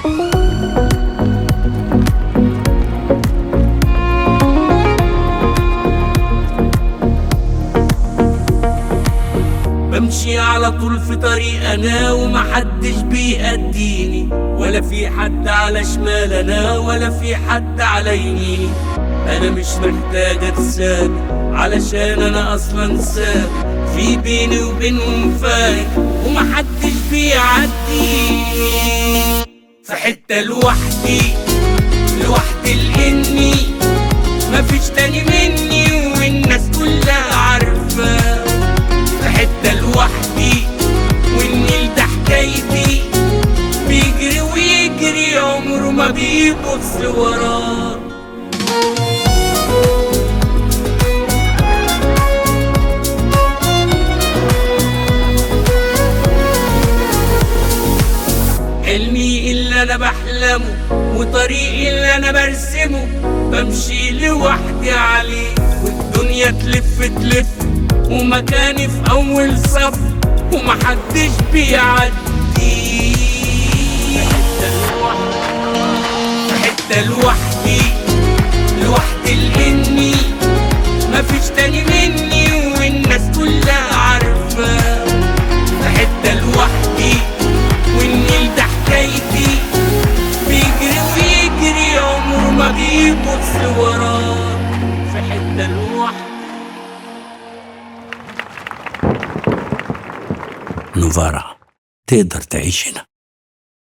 بمشي على طول في طريق انا ومحدش بيأديني ولا في حد على شمال انا ولا في حد على يميني انا مش محتاج اتسابق علشان انا اصلا سابق في بيني وبينهم فارق ومحدش بيعديني في حتة لوحدي لوحدي لاني مفيش تاني مني والناس كلها عارفه في حتة لوحدي والنيل ده حكايتي بيجري ويجري عمره ما بيبص وراه حلمي اللي انا بحلمه وطريقي اللي انا برسمه بمشي لوحدي عليه والدنيا تلف تلف ومكاني في اول صف ومحدش بيعدي في حتة لوحدي لوحدي لاني مفيش تاني مني والناس كلها عارفه في حتة لوحدي والنيل ده حكايتي بيجري ويجري عمره ما بيبص وراه في حتة لوحدي نوفارا تقدر تعيش هنا